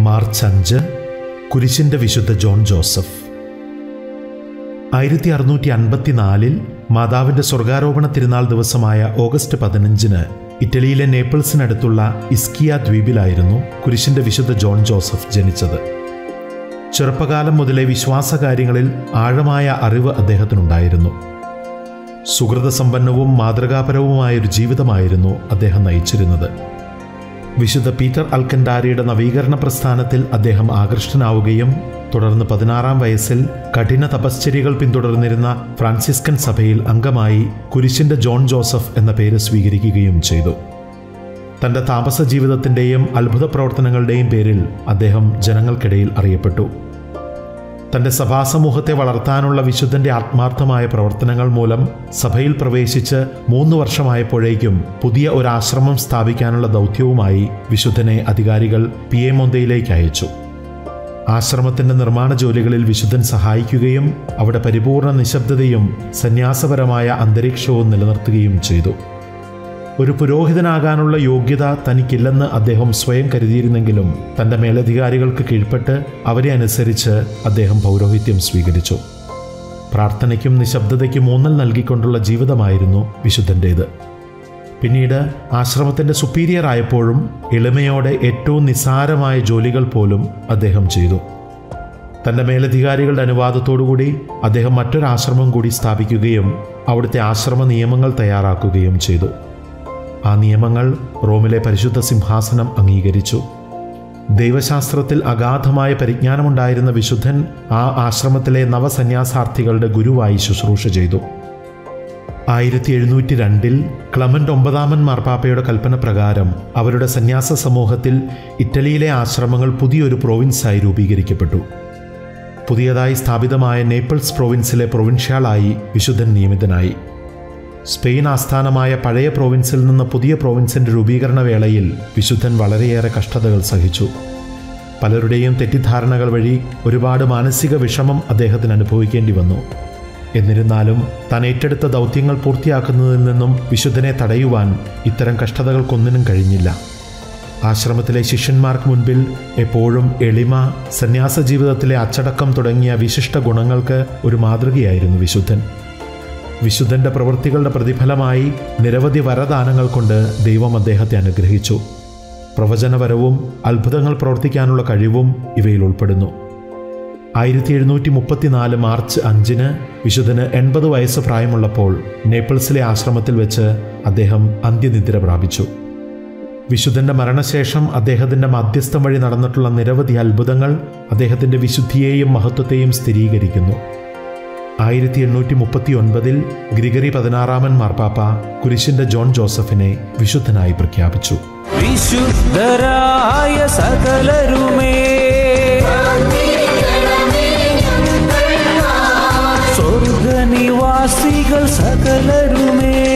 March അഞ്ച് കുരിശിൻ്റെ വിശുദ്ധ ജോൺ ജോസഫ് ആയിരത്തി അറുന്നൂറ്റി അൻപത്തിനാലിൽ മാതാവിൻ്റെ സ്വർഗാരോപണ തിരുനാൾ ദിവസമായ ഓഗസ്റ്റ് പതിനഞ്ചിന് ഇറ്റലിയിലെ നേപ്പിൾസിനടുത്തുള്ള ഇസ്കിയ ദ്വീപിലായിരുന്നു കുരിശിൻ്റെ വിശുദ്ധ ജോൺ ജോസഫ് ജനിച്ചത് ചെറുപ്പകാലം മുതലേ വിശ്വാസകാര്യങ്ങളിൽ ആഴമായ അറിവ് അദ്ദേഹത്തിനുണ്ടായിരുന്നു സുഹൃതസമ്പന്നവും മാതൃകാപരവുമായ ഒരു ജീവിതമായിരുന്നു അദ്ദേഹം നയിച്ചിരുന്നത് വിശുദ്ധ പീറ്റർ അൽക്കൻഡാരിയുടെ നവീകരണ പ്രസ്ഥാനത്തിൽ അദ്ദേഹം ആകൃഷ്ടനാവുകയും തുടർന്ന് പതിനാറാം വയസ്സിൽ കഠിന തപശ്ചര്യകൾ പിന്തുടർന്നിരുന്ന ഫ്രാൻസിസ്കൻ സഭയിൽ അംഗമായി കുരിശിൻ്റെ ജോൺ ജോസഫ് എന്ന പേര് സ്വീകരിക്കുകയും ചെയ്തു തൻ്റെ താമസ ജീവിതത്തിൻ്റെയും അത്ഭുത പ്രവർത്തനങ്ങളുടെയും പേരിൽ അദ്ദേഹം ജനങ്ങൾക്കിടയിൽ അറിയപ്പെട്ടു തൻ്റെ സഭാസമൂഹത്തെ വളർത്താനുള്ള വിശുദ്ധൻ്റെ ആത്മാർത്ഥമായ പ്രവർത്തനങ്ങൾ മൂലം സഭയിൽ പ്രവേശിച്ച് മൂന്ന് വർഷമായപ്പോഴേക്കും പുതിയ ഒരു ആശ്രമം സ്ഥാപിക്കാനുള്ള ദൗത്യവുമായി വിശുദ്ധനെ അധികാരികൾ പി എ മൊന്തയിലേക്ക് അയച്ചു ആശ്രമത്തിൻ്റെ നിർമ്മാണ ജോലികളിൽ വിശുദ്ധൻ സഹായിക്കുകയും അവിടെ പരിപൂർണ നിശബ്ദതയും സന്യാസപരമായ അന്തരീക്ഷവും നിലനിർത്തുകയും ചെയ്തു ഒരു പുരോഹിതനാകാനുള്ള യോഗ്യത തനിക്കില്ലെന്ന് അദ്ദേഹം സ്വയം കരുതിയിരുന്നെങ്കിലും തൻ്റെ മേലധികാരികൾക്ക് കീഴ്പ്പെട്ട് അവരെ അനുസരിച്ച് അദ്ദേഹം പൗരോഹിത്യം സ്വീകരിച്ചു പ്രാർത്ഥനയ്ക്കും നിശബ്ദതയ്ക്കും ഊന്നൽ നൽകിക്കൊണ്ടുള്ള ജീവിതമായിരുന്നു വിശുദ്ധൻ്റേത് പിന്നീട് ആശ്രമത്തിൻ്റെ സുപ്പീരിയർ ആയപ്പോഴും എളിമയോടെ ഏറ്റവും നിസ്സാരമായ ജോലികൾ പോലും അദ്ദേഹം ചെയ്തു തൻ്റെ മേലധികാരികളുടെ അനുവാദത്തോടുകൂടി അദ്ദേഹം മറ്റൊരാശ്രമം കൂടി സ്ഥാപിക്കുകയും അവിടുത്തെ ആശ്രമ നിയമങ്ങൾ തയ്യാറാക്കുകയും ചെയ്തു ആ നിയമങ്ങൾ റോമിലെ പരിശുദ്ധ സിംഹാസനം അംഗീകരിച്ചു ദൈവശാസ്ത്രത്തിൽ അഗാധമായ പരിജ്ഞാനമുണ്ടായിരുന്ന വിശുദ്ധൻ ആ ആശ്രമത്തിലെ നവസന്യാസാർത്ഥികളുടെ ഗുരുവായി ശുശ്രൂഷ ചെയ്തു ആയിരത്തി എഴുന്നൂറ്റി രണ്ടിൽ ക്ലമന്റ് ഒമ്പതാമൻ മാർപ്പാപ്പയുടെ കൽപ്പന പ്രകാരം അവരുടെ സന്യാസ സമൂഹത്തിൽ ഇറ്റലിയിലെ ആശ്രമങ്ങൾ പുതിയൊരു പ്രോവിൻസായി രൂപീകരിക്കപ്പെട്ടു പുതിയതായി സ്ഥാപിതമായ നേപ്പിൾസ് പ്രോവിൻസിലെ പ്രൊവിൻഷ്യാളായി വിശുദ്ധൻ നിയമിതനായി സ്പെയിൻ ആസ്ഥാനമായ പഴയ പ്രോവിൻസിൽ നിന്ന് പുതിയ പ്രോവിൻസിൻ്റെ രൂപീകരണ വേളയിൽ വിശുദ്ധൻ വളരെയേറെ കഷ്ടതകൾ സഹിച്ചു പലരുടെയും തെറ്റിദ്ധാരണകൾ വഴി ഒരുപാട് മാനസിക വിഷമം അദ്ദേഹത്തിന് അനുഭവിക്കേണ്ടി വന്നു എന്നിരുന്നാലും താൻ ഏറ്റെടുത്ത ദൗത്യങ്ങൾ പൂർത്തിയാക്കുന്നതിൽ നിന്നും വിശുദ്ധനെ തടയുവാൻ ഇത്തരം കഷ്ടതകൾക്കൊന്നിനും കഴിഞ്ഞില്ല ആശ്രമത്തിലെ ശിഷ്യന്മാർക്ക് മുൻപിൽ എപ്പോഴും എളിമ സന്യാസ ജീവിതത്തിലെ അച്ചടക്കം തുടങ്ങിയ വിശിഷ്ട ഗുണങ്ങൾക്ക് ഒരു മാതൃകയായിരുന്നു വിശുദ്ധൻ വിശുദ്ധന്റെ പ്രവൃത്തികളുടെ പ്രതിഫലമായി നിരവധി വരദാനങ്ങൾ കൊണ്ട് ദൈവം അദ്ദേഹത്തെ അനുഗ്രഹിച്ചു പ്രവചനപരവും അത്ഭുതങ്ങൾ പ്രവർത്തിക്കാനുള്ള കഴിവും ഇവയിൽ ഉൾപ്പെടുന്നു ആയിരത്തി എഴുന്നൂറ്റി മുപ്പത്തിനാല് മാർച്ച് അഞ്ചിന് വിശുദ്ധന് എൺപത് വയസ്സ് പ്രായമുള്ളപ്പോൾ നേപ്പിൾസിലെ ആശ്രമത്തിൽ വെച്ച് അദ്ദേഹം അന്ത്യനിദ്ര പ്രാപിച്ചു വിശുദ്ധന്റെ മരണശേഷം അദ്ദേഹത്തിന്റെ മധ്യസ്ഥം വഴി നടന്നിട്ടുള്ള നിരവധി അത്ഭുതങ്ങൾ അദ്ദേഹത്തിന്റെ വിശുദ്ധിയെയും മഹത്വത്തെയും സ്ഥിരീകരിക്കുന്നു ആയിരത്തി എണ്ണൂറ്റി മുപ്പത്തി ഒൻപതിൽ ഗ്രിഗറി പതിനാറാമൻ മാർപ്പാപ്പ കുരിശിന്റെ ജോൺ ജോസഫിനെ വിശുദ്ധനായി പ്രഖ്യാപിച്ചു വിശുദ്ധരായ സകലരുമേ സ്വർഗനിവാസികൾ സകലരുമേ